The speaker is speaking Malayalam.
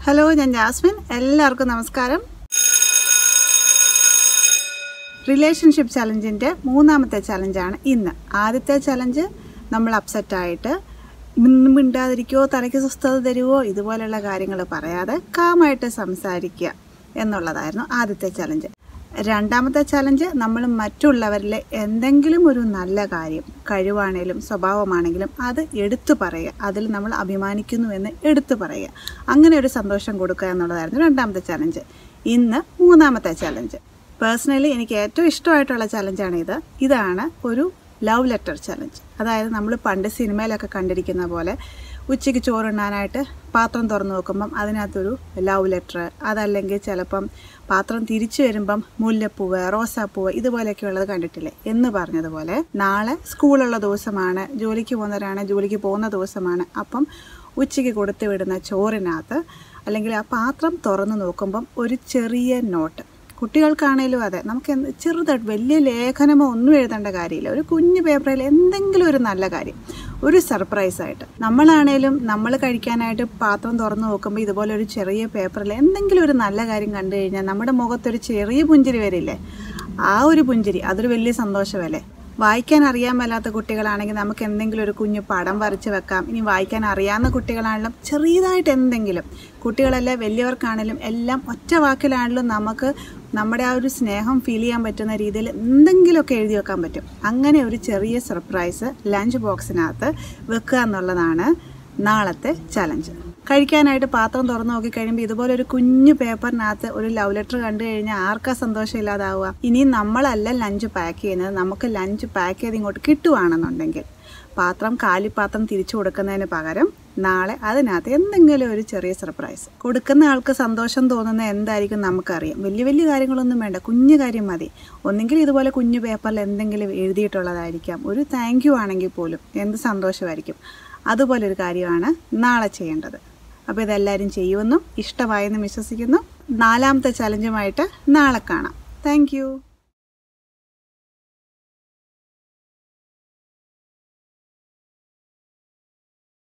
ഹലോ ഞാൻ ജാസ്മിൻ എല്ലാവർക്കും നമസ്കാരം റിലേഷൻഷിപ്പ് ചലഞ്ചിൻ്റെ മൂന്നാമത്തെ ചലഞ്ചാണ് ഇന്ന് ആദ്യത്തെ ചലഞ്ച് നമ്മൾ അപ്സെറ്റായിട്ട് മിണ്ടാതിരിക്കുമോ തലയ്ക്ക് സ്വസ്ഥത തരുമോ ഇതുപോലെയുള്ള കാര്യങ്ങൾ പറയാതെ കാമായിട്ട് സംസാരിക്കുക എന്നുള്ളതായിരുന്നു ആദ്യത്തെ ചലഞ്ച് രണ്ടാമത്തെ ചലഞ്ച് നമ്മൾ മറ്റുള്ളവരിലെ എന്തെങ്കിലും ഒരു നല്ല കാര്യം കഴിവാണേലും സ്വഭാവമാണെങ്കിലും അത് എടുത്തു പറയുക അതിൽ നമ്മൾ അഭിമാനിക്കുന്നു എന്ന് എടുത്തു പറയുക അങ്ങനെ ഒരു സന്തോഷം കൊടുക്കുക എന്നുള്ളതായിരുന്നു രണ്ടാമത്തെ ചലഞ്ച് ഇന്ന് മൂന്നാമത്തെ ചലഞ്ച് പേഴ്സണലി എനിക്ക് ഏറ്റവും ഇഷ്ടമായിട്ടുള്ള ചലഞ്ചാണ് ഇത് ഇതാണ് ഒരു ലവ് ലെറ്റർ ചലഞ്ച് അതായത് നമ്മൾ പണ്ട് സിനിമയിലൊക്കെ കണ്ടിരിക്കുന്ന പോലെ ഉച്ചയ്ക്ക് ചോറുണ്ണാനായിട്ട് പാത്രം തുറന്നു നോക്കുമ്പം അതിനകത്തൊരു ലവ് ലെറ്റർ അതല്ലെങ്കിൽ ചിലപ്പം പാത്രം തിരിച്ചു വരുമ്പം മുല്ലപ്പൂവ് റോസാപ്പൂവ് ഇതുപോലെയൊക്കെ ഉള്ളത് കണ്ടിട്ടില്ലേ എന്ന് പറഞ്ഞതുപോലെ നാളെ സ്കൂളുള്ള ദിവസമാണ് ജോലിക്ക് പോകുന്നവരാണ് ജോലിക്ക് പോകുന്ന ദിവസമാണ് അപ്പം ഉച്ചയ്ക്ക് കൊടുത്തു വിടുന്ന ചോറിനകത്ത് അല്ലെങ്കിൽ ആ പാത്രം തുറന്നു നോക്കുമ്പം ഒരു ചെറിയ നോട്ട് കുട്ടികൾക്കാണേലും അതെ നമുക്ക് എന്ത് ചെറുതായിട്ട് വലിയ ലേഖനമോ ഒന്നും എഴുതേണ്ട കാര്യമില്ല ഒരു കുഞ്ഞു പേപ്പറിൽ എന്തെങ്കിലും ഒരു നല്ല കാര്യം ഒരു സർപ്രൈസായിട്ട് നമ്മളാണേലും നമ്മൾ കഴിക്കാനായിട്ട് പാത്രം തുറന്നു നോക്കുമ്പോൾ ഇതുപോലെ ഒരു ചെറിയ പേപ്പറിൽ എന്തെങ്കിലും ഒരു നല്ല കാര്യം കണ്ടു കഴിഞ്ഞാൽ നമ്മുടെ മുഖത്തൊരു ചെറിയ പുഞ്ചിരി വരില്ലേ ആ ഒരു പുഞ്ചിരി അതൊരു വലിയ സന്തോഷമല്ലേ വായിക്കാൻ അറിയാൻ മേലാത്ത കുട്ടികളാണെങ്കിൽ നമുക്ക് എന്തെങ്കിലും ഒരു കുഞ്ഞു പടം വരച്ച് വെക്കാം ഇനി വായിക്കാൻ അറിയാവുന്ന കുട്ടികളാണെങ്കിലും ചെറിയതായിട്ട് എന്തെങ്കിലും കുട്ടികളല്ല വലിയവർക്കാണെങ്കിലും എല്ലാം ഒറ്റ വാക്കിലാണെങ്കിലും നമുക്ക് നമ്മുടെ ആ ഒരു സ്നേഹം ഫീൽ ചെയ്യാൻ പറ്റുന്ന രീതിയിൽ എന്തെങ്കിലുമൊക്കെ എഴുതി വെക്കാൻ പറ്റും അങ്ങനെ ഒരു ചെറിയ സർപ്രൈസ് ലഞ്ച് ബോക്സിനകത്ത് വെക്കുക എന്നുള്ളതാണ് നാളത്തെ ചലഞ്ച് കഴിക്കാനായിട്ട് പാത്രം തുറന്നു നോക്കി കഴിയുമ്പോൾ ഇതുപോലെ ഒരു കുഞ്ഞു പേപ്പറിനകത്ത് ഒരു ലവ് ലെറ്റർ കണ്ടു കഴിഞ്ഞാൽ ആർക്കാ സന്തോഷം ഇല്ലാതാവുക ഇനി നമ്മളല്ല ലഞ്ച് പാക്ക് ചെയ്യുന്നത് നമുക്ക് ലഞ്ച് പാക്ക് ചെയ്ത് ഇങ്ങോട്ട് കിട്ടുവാണെന്നുണ്ടെങ്കിൽ പാത്രം കാലിപ്പാത്രം തിരിച്ചു കൊടുക്കുന്നതിന് പകരം നാളെ അതിനകത്ത് എന്തെങ്കിലും ഒരു ചെറിയ സർപ്രൈസ് കൊടുക്കുന്ന ആൾക്ക് സന്തോഷം തോന്നുന്ന എന്തായിരിക്കും നമുക്കറിയാം വലിയ വലിയ കാര്യങ്ങളൊന്നും വേണ്ട കുഞ്ഞു കാര്യം മതി ഒന്നെങ്കിൽ ഇതുപോലെ കുഞ്ഞു പേപ്പറിൽ എന്തെങ്കിലും എഴുതിയിട്ടുള്ളതായിരിക്കാം ഒരു താങ്ക് യു ആണെങ്കിൽ പോലും എന്ത് സന്തോഷമായിരിക്കും അതുപോലൊരു കാര്യമാണ് നാളെ ചെയ്യേണ്ടത് അപ്പോൾ ഇതെല്ലാവരും ചെയ്യുമെന്നും ഇഷ്ടമായെന്നും വിശ്വസിക്കുന്നു നാലാമത്തെ ചലഞ്ചുമായിട്ട് നാളെ കാണാം താങ്ക്